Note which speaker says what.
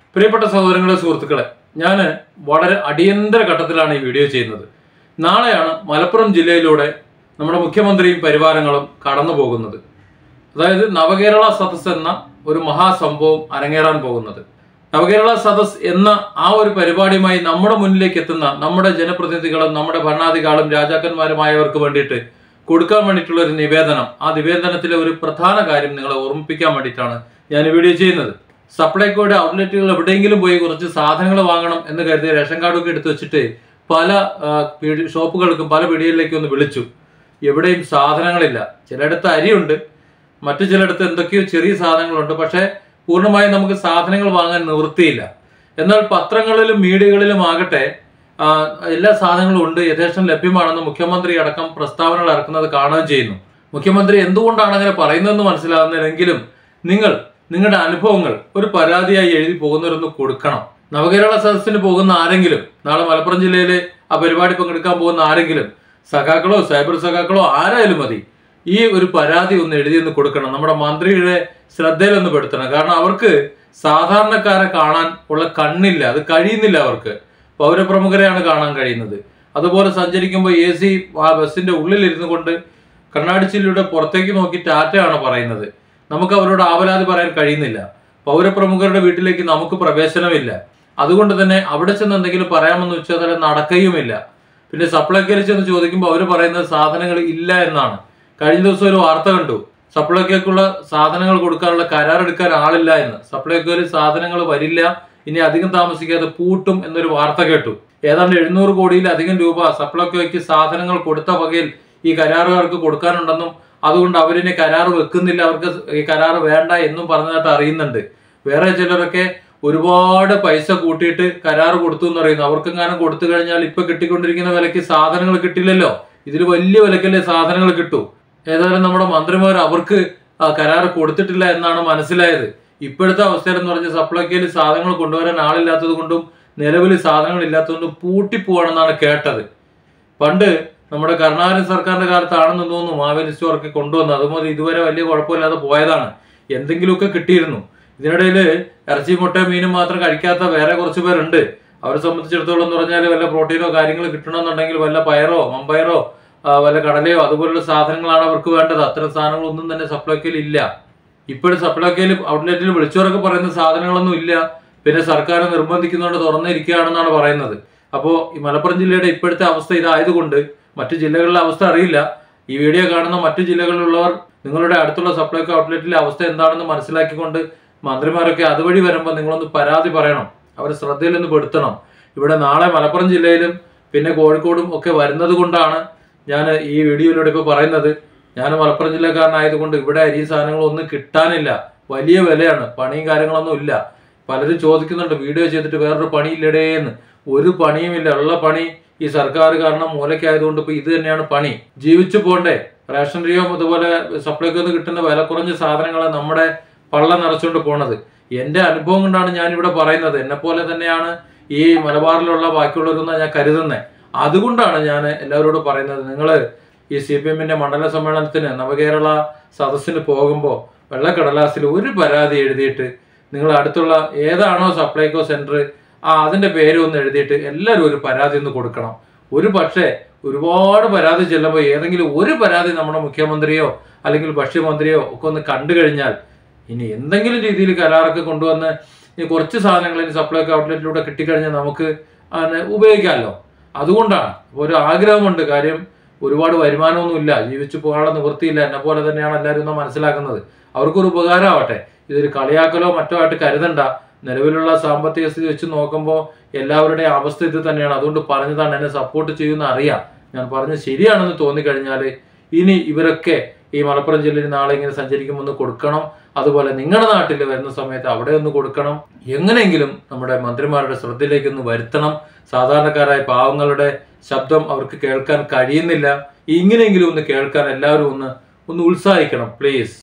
Speaker 1: പ്രിയപ്പെട്ട സഹോദരങ്ങളെ സുഹൃത്തുക്കളെ ഞാൻ വളരെ അടിയന്തര ഘട്ടത്തിലാണ് ഈ വീഡിയോ ചെയ്യുന്നത് നാളെയാണ് മലപ്പുറം ജില്ലയിലൂടെ നമ്മുടെ മുഖ്യമന്ത്രിയും പരിവാരങ്ങളും കടന്നു പോകുന്നത് അതായത് നവകേരള സദസ് എന്ന ഒരു മഹാസംഭവം അരങ്ങേറാൻ പോകുന്നത് നവകേരള സദസ് എന്ന ആ ഒരു പരിപാടിയുമായി നമ്മുടെ മുന്നിലേക്ക് എത്തുന്ന നമ്മുടെ ജനപ്രതിനിധികളും നമ്മുടെ ഭരണാധികാരികളും രാജാക്കന്മാരുമായവർക്ക് വേണ്ടിയിട്ട് കൊടുക്കാൻ വേണ്ടിയിട്ടുള്ള ഒരു നിവേദനം ആ നിവേദനത്തിലെ ഒരു പ്രധാന കാര്യം നിങ്ങളെ ഓർമ്മിപ്പിക്കാൻ വേണ്ടിയിട്ടാണ് ഞാൻ ഈ വീഡിയോ ചെയ്യുന്നത് സപ്ലൈകോയുടെ ഔട്ട്ലെറ്റുകൾ എവിടെയെങ്കിലും പോയി കുറച്ച് സാധനങ്ങൾ വാങ്ങണം എന്ന് കരുതി റേഷൻ കാർഡൊക്കെ എടുത്തു വെച്ചിട്ട് പല ആ, പീടി- ഷോപ്പുകൾക്കും പല പിടികളിലേക്കും ഒന്ന് വിളിച്ചു എവിടെയും സാധനങ്ങളില്ല ചിലയിടത്ത് അരിയുണ്ട് മറ്റു ചിലയിടത്ത് എന്തൊക്കെയോ ചെറിയ സാധനങ്ങളുണ്ട് പക്ഷേ പൂർണ്ണമായും നമുക്ക് സാധനങ്ങൾ വാങ്ങാൻ നിവൃത്തിയില്ല എന്നാൽ പത്രങ്ങളിലും മീഡിയകളിലും ആകട്ടെ ആ, എല്ലാ സാധനങ്ങളും ഉണ്ട് യഥേഷ്ടം ലഭ്യമാണെന്ന് മുഖ്യമന്ത്രി അടക്കം പ്രസ്താവനകൾ ഇറക്കുന്നത് കാണുകയും ചെയ്യുന്നു മുഖ്യമന്ത്രി എന്തുകൊണ്ടാണ് അങ്ങനെ പറയുന്നതെന്ന് മനസ്സിലാകുന്നില്ലെങ്കിലും നിങ്ങൾ നിങ്ങളുടെ അനുഭവങ്ങൾ ഒരു പരാതിയായി എഴുതി പോകുന്നവരൊന്ന് കൊടുക്കണം നവകേരള സദസ്സിന് പോകുന്ന ആരെങ്കിലും നാളെ മലപ്പുറം ജില്ലയിൽ ആ പരിപാടി പങ്കെടുക്കാൻ പോകുന്ന ആരെങ്കിലും സഖാക്കളോ സൈബർ സഖാക്കളോ ആരായാലും മതി ഈ ഒരു പരാതി ഒന്ന് എഴുതി ഒന്ന് കൊടുക്കണം നമ്മുടെ മന്ത്രിയുടെ ശ്രദ്ധയിലൊന്ന് പെടുത്തണം കാരണം അവർക്ക് സാധാരണക്കാരെ കാണാൻ ഉള്ള കണ്ണില്ല അത് കഴിയുന്നില്ല അവർക്ക് പൗരപ്രമുഖരെയാണ് കാണാൻ കഴിയുന്നത് അതുപോലെ സഞ്ചരിക്കുമ്പോൾ എ സി ആ ബസ്സിന്റെ ഉള്ളിലിരുന്നു കൊണ്ട് കണ്ണാടിച്ചിലൂടെ പുറത്തേക്ക് നോക്കി ടാറ്റയാണ് പറയുന്നത് നമുക്ക് അവരോട് ആവലാതി പറയാൻ കഴിയുന്നില്ല പൗരപ്രമുഖരുടെ വീട്ടിലേക്ക് നമുക്ക് പ്രവേശനമില്ല അതുകൊണ്ട് തന്നെ അവിടെ ചെന്ന് എന്തെങ്കിലും പറയാമെന്ന് വെച്ചാൽ അത് നടക്കുകയുമില്ല പിന്നെ സപ്ലൈക്കയിൽ ചെന്ന് ചോദിക്കുമ്പോൾ അവർ പറയുന്നത് സാധനങ്ങൾ ഇല്ല എന്നാണ് കഴിഞ്ഞ ദിവസം ഒരു വാർത്ത കണ്ടു സപ്ലൈക്കോക്കുള്ള സാധനങ്ങൾ കൊടുക്കാനുള്ള കരാർ എടുക്കാൻ ആളില്ല എന്ന് സപ്ലൈക്കോയിൽ സാധനങ്ങൾ വരില്ല ഇനി അധികം താമസിക്കാതെ പൂട്ടും എന്നൊരു വാർത്ത കേട്ടു ഏതാണ്ട് എഴുന്നൂറ് കോടിയിലധികം രൂപ സപ്ലൈക്കോയ്ക്ക് സാധനങ്ങൾ കൊടുത്ത വകയിൽ ഈ കരാറുകാർക്ക് കൊടുക്കാനുണ്ടെന്നും അതുകൊണ്ട് അവരിനി കരാർ വെക്കുന്നില്ല അവർക്ക് ഈ കരാർ വേണ്ട എന്നും പറഞ്ഞതായിട്ട് അറിയുന്നുണ്ട് വേറെ ചിലരൊക്കെ ഒരുപാട് പൈസ കൂട്ടിയിട്ട് കരാർ കൊടുത്തു എന്ന് പറയുന്നു അവർക്കെങ്ങാനും കൊടുത്തു കഴിഞ്ഞാൽ ഇപ്പൊ കിട്ടിക്കൊണ്ടിരിക്കുന്ന വിലയ്ക്ക് സാധനങ്ങൾ കിട്ടില്ലല്ലോ ഇതിൽ വലിയ വിലക്കല്ലേ സാധനങ്ങൾ കിട്ടൂ ഏതായാലും നമ്മുടെ മന്ത്രിമാർ അവർക്ക് ആ കരാർ കൊടുത്തിട്ടില്ല എന്നാണ് മനസ്സിലായത് ഇപ്പോഴത്തെ അവസ്ഥയിൽ എന്ന് പറഞ്ഞ സപ്ലൈക്കയിൽ സാധനങ്ങൾ കൊണ്ടുവരാൻ ആളില്ലാത്തത് കൊണ്ടും നിലവിൽ സാധനങ്ങൾ ഇല്ലാത്തതുകൊണ്ടും പൂട്ടിപ്പോവാണെന്നാണ് കേട്ടത് പണ്ട് നമ്മുടെ കരുണാകരൻ സർക്കാരിന്റെ കാലത്താണെന്ന് തോന്നുന്നു മാവേലി സ്റ്റോറൊക്കെ കൊണ്ടുവന്നത് അതുപോലെ ഇതുവരെ വലിയ കുഴപ്പമില്ലാതെ പോയതാണ് എന്തെങ്കിലുമൊക്കെ കിട്ടിയിരുന്നു ഇതിനിടയിൽ ഇറച്ചി മുട്ട മീനും മാത്രം കഴിക്കാത്ത വേറെ കുറച്ച് പേരുണ്ട് അവരെ സംബന്ധിച്ചിടത്തോളം എന്ന് പറഞ്ഞാൽ വല്ല പ്രോട്ടീനോ കാര്യങ്ങളോ കിട്ടണമെന്നുണ്ടെങ്കിൽ വല്ല പയറോ മമ്പയറോ ആ, വല്ല കടലയോ അതുപോലുള്ള സാധനങ്ങളാണ് അവർക്ക് വേണ്ടത് അത്തരം സാധനങ്ങളൊന്നും തന്നെ സപ്ലൈക്കയിൽ ഇല്ല ഇപ്പോഴും സപ്ലൈക്കയിൽ ഔട്ട്ലെറ്റിൽ വിളിച്ചവരൊക്കെ പറയുന്ന സാധനങ്ങളൊന്നും ഇല്ല പിന്നെ സർക്കാർ നിർബന്ധിക്കുന്നതുകൊണ്ട് തുറന്നിരിക്കുകയാണെന്നാണ് പറയുന്നത് അപ്പോൾ ഈ മലപ്പുറം ജില്ലയുടെ ഇപ്പോഴത്തെ അവസ്ഥ ഇതായതുകൊണ്ട് മറ്റു ജില്ലകളിലെ അവസ്ഥ അറിയില്ല ഈ വീഡിയോ കാണുന്ന മറ്റു ജില്ലകളിലുള്ളവർ നിങ്ങളുടെ അടുത്തുള്ള സപ്ലൈകോ ഔട്ട്ലെറ്റിലെ അവസ്ഥ എന്താണെന്ന് മനസ്സിലാക്കിക്കൊണ്ട് മന്ത്രിമാരൊക്കെ അതുവഴി വരുമ്പോൾ നിങ്ങളൊന്ന് പരാതി പറയണം അവരെ ശ്രദ്ധയിൽ നിന്ന് പെടുത്തണം ഇവിടെ നാളെ മലപ്പുറം ജില്ലയിലും പിന്നെ കോഴിക്കോടും ഒക്കെ വരുന്നത് കൊണ്ടാണ് ഞാൻ ഈ വീഡിയോയിലൂടെ ഇപ്പോൾ പറയുന്നത് ഞാൻ മലപ്പുറം ജില്ലക്കാരനായതുകൊണ്ട് ഇവിടെ അരി സാധനങ്ങളൊന്നും കിട്ടാനില്ല വലിയ വിലയാണ് പണിയും കാര്യങ്ങളൊന്നും ഇല്ല പലരും ചോദിക്കുന്നുണ്ട് വീഡിയോ ചെയ്തിട്ട് വേറൊരു പണിയില്ലടേന്ന് ഒരു പണിയുമില്ല ഉള്ള പണി ഈ സർക്കാർ കാരണം മൂലയ്ക്കായതുകൊണ്ട് ഇപ്പൊ ഇത് തന്നെയാണ് പണി ജീവിച്ചു പോണ്ടേ റേഷൻ റിയോ അതുപോലെ സപ്ലൈക്ക് കിട്ടുന്ന വില കുറഞ്ഞ സാധനങ്ങൾ നമ്മുടെ പള്ള നിറച്ചുകൊണ്ട് പോണത് എന്റെ അനുഭവം കൊണ്ടാണ് ഞാൻ ഇവിടെ പറയുന്നത് എന്നെ പോലെ തന്നെയാണ് ഈ മലബാറിലുള്ള ബാക്കിയുള്ളവരെന്ന് ഞാൻ കരുതുന്നത് അതുകൊണ്ടാണ് ഞാൻ എല്ലാവരോടും പറയുന്നത് നിങ്ങൾ ഈ സി പി എമ്മിന്റെ മണ്ഡല സമ്മേളനത്തിന് നവകേരള സദസ്സിന് പോകുമ്പോൾ വെള്ളക്കടലാസിൽ ഒരു പരാതി എഴുതിയിട്ട് നിങ്ങൾ അടുത്തുള്ള ഏതാണോ സപ്ലൈകോ സെന്റർ ആ അതിന്റെ പേര് ഒന്ന് എഴുതിയിട്ട് എല്ലാവരും ഒരു പരാതി ഒന്ന് കൊടുക്കണം ഒരു പക്ഷേ ഒരുപാട് പരാതി ചെല്ലുമ്പോൾ ഏതെങ്കിലും ഒരു പരാതി നമ്മുടെ മുഖ്യമന്ത്രിയോ അല്ലെങ്കിൽ ഭക്ഷ്യമന്ത്രിയോ ഒക്കെ ഒന്ന് കണ്ടു കഴിഞ്ഞാൽ ഇനി എന്തെങ്കിലും രീതിയിൽ കരാറൊക്കെ കൊണ്ടുവന്ന് ഈ കുറച്ച് സാധനങ്ങൾ ഇനി സപ്ലൈകോ ഔട്ട്ലെറ്റിലൂടെ കിട്ടിക്കഴിഞ്ഞാൽ നമുക്ക് അതിനെ ഉപയോഗിക്കാമല്ലോ അതുകൊണ്ടാണ് ഒരു ആഗ്രഹമുണ്ട് കാര്യം ഒരുപാട് വരുമാനമൊന്നും ഇല്ല ജീവിച്ചു പോകാനുള്ള നിവൃത്തിയില്ല എന്നെ പോലെ തന്നെയാണ് എല്ലാവരും ഒന്ന് മനസ്സിലാക്കുന്നത് അവർക്കൊരു ഉപകാരമാവട്ടെ ഇതൊരു കളിയാക്കലോ മറ്റോ ആയിട്ട് കരുതണ്ട നിലവിലുള്ള സാമ്പത്തിക സ്ഥിതി വെച്ച് നോക്കുമ്പോൾ എല്ലാവരുടെയും അവസ്ഥ ഇത് തന്നെയാണ് അതുകൊണ്ട് പറഞ്ഞതാണ് എന്നെ സപ്പോർട്ട് ചെയ്യുന്ന അറിയാം ഞാൻ പറഞ്ഞത് ശരിയാണെന്ന് തോന്നിക്കഴിഞ്ഞാൽ ഇനി ഇവരൊക്കെ ഈ മലപ്പുറം ജില്ലയിൽ നാളെ ഇങ്ങനെ സഞ്ചരിക്കുമ്പോൾ ഒന്ന് കൊടുക്കണം അതുപോലെ നിങ്ങളുടെ നാട്ടിൽ വരുന്ന സമയത്ത് അവിടെ ഒന്ന് കൊടുക്കണം എങ്ങനെയെങ്കിലും നമ്മുടെ മന്ത്രിമാരുടെ ശ്രദ്ധയിലേക്ക് ഒന്ന് വരുത്തണം സാധാരണക്കാരായ പാവങ്ങളുടെ ശബ്ദം അവർക്ക് കേൾക്കാൻ കഴിയുന്നില്ല ഇങ്ങനെയെങ്കിലും ഒന്ന് കേൾക്കാൻ എല്ലാവരും ഒന്ന് ഒന്ന് ഉത്സാഹിക്കണം പ്ലീസ്